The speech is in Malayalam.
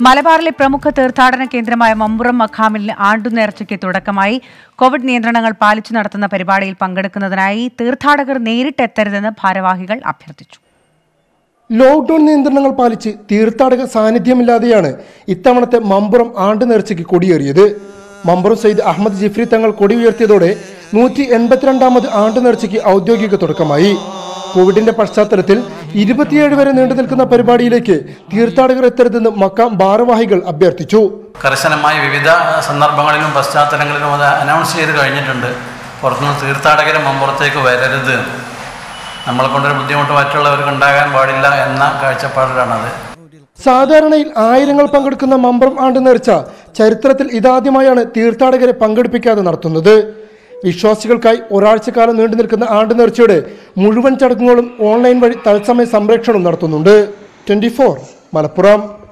മലബാറിലെ പ്രമുഖ തീർത്ഥാടന കേന്ദ്രമായ മമ്പുറം മഖാമിൽ ആണ്ടുനേർച്ചയ്ക്ക് തുടക്കമായി കോവിഡ് നിയന്ത്രണങ്ങൾ പാലിച്ചു നടത്തുന്ന പരിപാടിയിൽ പങ്കെടുക്കുന്നതിനായി തീർത്ഥാടകർ നേരിട്ടെത്തരുതെന്ന് ഭാരവാഹികൾ അഭ്യർത്ഥിച്ചു ലോക്ക്ഡൌൺ നിയന്ത്രണങ്ങൾ പാലിച്ച് തീർത്ഥാടക സാന്നിധ്യമില്ലാതെയാണ് ഇത്തവണത്തെ മമ്പുറം ആണ്ട് നേർച്ചയ്ക്ക് കൊടിയേറിയത് മമ്പുറം സയ്യിദ് അഹമ്മദ് ജിഫ്രി തങ്ങൾ കൊടി ഉയർത്തിയതോടെ നൂറ്റി എൺപത്തിരണ്ടാമത് ആണ്ട് നേർച്ചയ്ക്ക് ഔദ്യോഗിക തുടക്കമായി കോവിഡിന്റെ പശ്ചാത്തലത്തിൽ ഇരുപത്തിയേഴ് വരെ നീണ്ടു നിൽക്കുന്ന പരിപാടിയിലേക്ക് തീർത്ഥാടകർ എത്തരുതെന്ന് മക്കാം ഭാരവാഹികൾ അഭ്യർത്ഥിച്ചു കർശനമായ വിവിധ സന്ദർഭങ്ങളിലും പശ്ചാത്തലങ്ങളിലും അത് അനൗൺസ് ചെയ്ത് കഴിഞ്ഞിട്ടുണ്ട് പുറത്തുനിന്ന് തീർത്ഥാടകർ മമ്പുറത്തേക്ക് വരരുത് നമ്മളെ കൊണ്ടൊരു ബുദ്ധിമുട്ട് മറ്റുള്ളവർക്ക് ഉണ്ടാകാൻ പാടില്ല എന്ന കാഴ്ചപ്പാടിലാണത് സാധാരണയിൽ ആയിരങ്ങൾ പങ്കെടുക്കുന്ന മമ്പുറം ആണ്ട് നേർച്ച ചരിത്രത്തിൽ ഇതാദ്യമായാണ് തീർത്ഥാടകരെ പങ്കെടുപ്പിക്കാതെ നടത്തുന്നത് വിശ്വാസികൾക്കായി ഒരാഴ്ചക്കാലം നീണ്ടു നിൽക്കുന്ന ആണ്ട് നേർച്ചയുടെ മുഴുവൻ ചടങ്ങുകളും ഓൺലൈൻ വഴി തത്സമയ സംപ്രേക്ഷണം നടത്തുന്നുണ്ട് ട്വന്റി മലപ്പുറം